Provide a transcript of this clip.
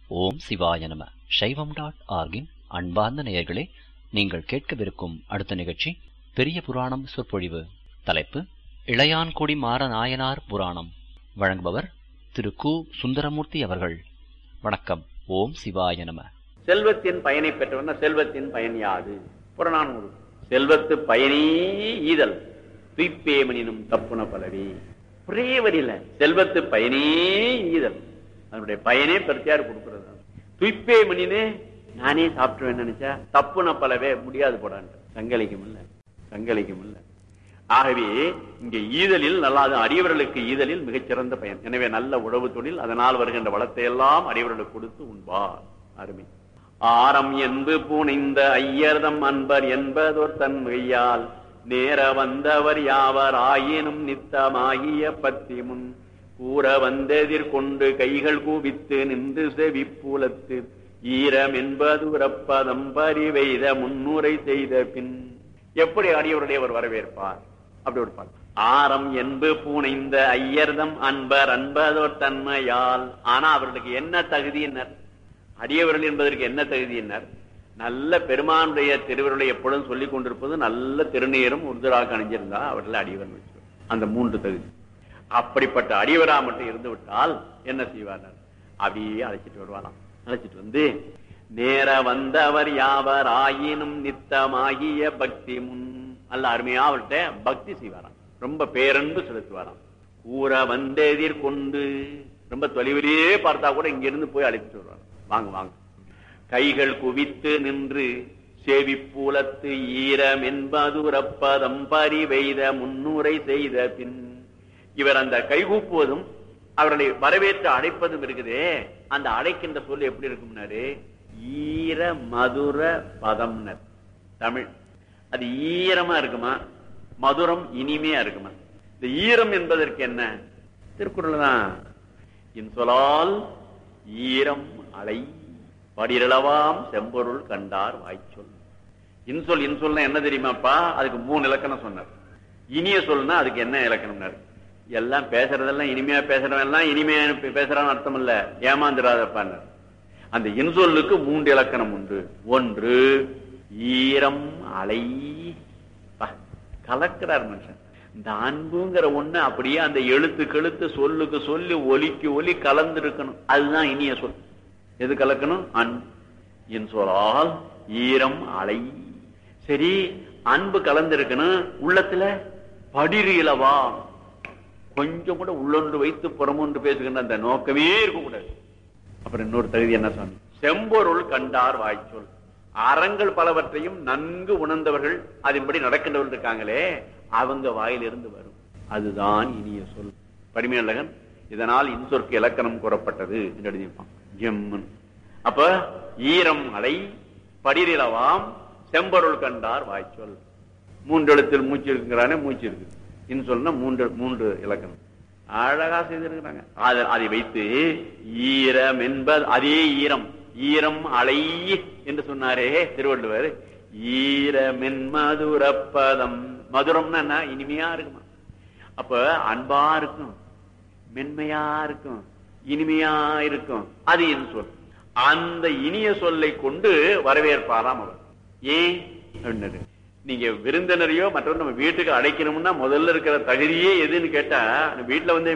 ஓம் சிவாய நம சைவம் டாட் ஆர்கின் அன்பார்ந்த நேயர்களே நீங்கள் கேட்கவிருக்கும் அடுத்த நிகழ்ச்சி பெரிய புராணம் சொற்பொழிவு தலைப்பு இளையான்குடி மாற நாயனார் புராணம் வழங்குபவர் திரு கு சுந்தரமூர்த்தி அவர்கள் வணக்கம் ஓம் சிவாய நம செல்வத்தின் பயனை பெற்றவன செல்வத்தின் பயன் யாது புறநானூறு செல்வத்து பயனே ஈதல் துய்ப்பேமனினும் தப்புன பலவி ஒரே வரியில செல்வத்து பயனே ஈதல் அதனுடைய பயனே பெருத்தியார் கொடுக்கிறது துய்ப்பேமனினே நானே சாப்பிட்டுவேன் நினைச்சா தப்புன பலவே முடியாது போடான்ட்டு சங்கலிக்கும் இல்ல சங்கலிக்கும் இல்ல ஆகவே இங்க ஈதலில் நல்லாது அடியவர்களுக்கு ஈதலில் மிகச்சிறந்த பயன் எனவே நல்ல உழவு தொழில் அதனால் வருகின்ற வளத்தை எல்லாம் அடியவர்களுக்கு கொடுத்து உண்பார் அருமை ஆரம் என்பு பூணிந்த ஐயர்தம் அன்பர் என்பதோர் தன்மையால் நேர வந்தவர் யாவர் ஆயினும் நித்தமாகிய பத்தி முன் கூற வந்தெதிர்கொண்டு கைகள் கூவித்து நின்று செவிப்பூலத்து ஈரம் என்பதுரப்பதம் பரிவெய்த முன்னுரை செய்த பின் எப்படி அடியவருடைய அவர் வரவேற்பார் அப்படி ஒரு பாட்டு ஆரம் என்பு பூணைந்த ஐயர்தம் அன்பர் அன்பதோர் தன்மையால் ஆனா அவர்களுக்கு என்ன தகுதியினர் அடியவர்கள் என்பதற்கு என்ன தகுதியினர் நல்ல பெருமானுடைய திருவருளை எப்பொழுதும் சொல்லிக் கொண்டிருப்பது நல்ல திருநீரும் உருதராக அணிஞ்சிருந்தா அவர்கள் அடியவர் வச்சு அந்த மூன்று தகுதி அப்படிப்பட்ட அடியவரா மட்டும் இருந்து விட்டால் என்ன செய்வார் அப்படியே அழைச்சிட்டு வருவாராம் அழைச்சிட்டு வந்து நேர வந்தவர் யாவர் ஆயினும் நித்தமாகிய பக்தி முன் அல்ல அருமையா அவர்கிட்ட பக்தி செய்வாராம் ரொம்ப பேரன்பு செலுத்துவாராம் கூற வந்தெதிர் கொண்டு ரொம்ப தொலைவிலேயே பார்த்தா கூட இங்க இருந்து போய் அழைச்சிட்டு வருவார் வாங்க வாங்க கைகள் குவித்து நின்று செவிப்பூலத்து ஈரம் என்பதுரப்பதம் பரிவெய்த முன்னுரை செய்த பின் இவர் அந்த கைகூப்புவதும் அவர்களை வரவேற்று அழைப்பதும் இருக்குதே அந்த அழைக்கின்ற சொல் எப்படி இருக்கும்னாரு ஈர மதுர பதம்னர் தமிழ் அது ஈரமா இருக்குமா மதுரம் இனிமையா இருக்குமா இந்த ஈரம் என்பதற்கு என்ன திருக்குறள் தான் இன்சொலால் ஈரம் அலை படிரளவாம் செம்பொருள் கண்டார் வாய்ச்சொல் இன்சொல் இன்சொல்னா என்ன தெரியுமாப்பா அதுக்கு மூணு இலக்கணம் சொன்னார் இனிய சொல்னா அதுக்கு என்ன இலக்கணம்னாரு எல்லாம் பேசுறதெல்லாம் இனிமையா பேசுறவன் எல்லாம் இனிமையா பேசுறான்னு அர்த்தம் இல்ல ஏமாந்துடாதப்பான்னு அந்த இன்சொல்லுக்கு மூன்று இலக்கணம் உண்டு ஒன்று ஈரம் அலை கலக்கிறார் மனுஷன் இந்த அன்புங்கிற ஒண்ணு அப்படியே அந்த எழுத்து கெழுத்து சொல்லுக்கு சொல்லி ஒலிக்கு ஒலி கலந்து இருக்கணும் அதுதான் இனிய சொல் எது கலக்கணும் அன் என் சொல்லால் ஈரம் அலை சரி அன்பு கலந்திருக்கணும் உள்ளத்துல படிறு இலவா கொஞ்சம் கூட உள்ளொன்று வைத்து புறமொன்று பேசுகின்ற அந்த நோக்கமே இருக்கக்கூடாது அப்புறம் இன்னொரு தகுதி என்ன சொன்ன செம்பொருள் கண்டார் வாய்ச்சொல் அறங்கள் பலவற்றையும் நன்கு உணர்ந்தவர்கள் அதன்படி நடக்கின்றவர்கள் இருக்காங்களே அவங்க வாயிலிருந்து வரும் அதுதான் இனிய சொல் பரிமையழகன் இதனால் இன்சொற்கு இலக்கணம் கூறப்பட்டது என்று எழுதியிருப்பான் ஜெம்மன் அப்ப ஈரம் அலை படிரிலவாம் செம்பொருள் கண்டார் வாய்ச்சொல் மூன்று எழுத்தில் மூச்சு இருக்குங்கிறானே மூச்சு இருக்கு இன்சொல்னா மூன்று மூன்று இலக்கணம் அழகா செய்திருக்கிறாங்க அதை வைத்து ஈரம் என்பது அதே ஈரம் ஈரம் அலை என்று சொன்னாரே திருவள்ளுவர் ஈரமென் மதுரப்பதம் மதுரம்னா என்ன இனிமையா இருக்குமா அப்ப அன்பா இருக்கும் மென்மையா இருக்கும் இனிமையா இருக்கும் அது என் சொல் அந்த இனிய சொல்லை கொண்டு வரவேற்பாராம் அவர் ஏன் அப்படின்னாரு நீங்க விருந்தினரையோ மற்றவங்க நம்ம வீட்டுக்கு அழைக்கணும்னா முதல்ல இருக்கிற தகுதியே எதுன்னு கேட்டா வீட்டுல வந்து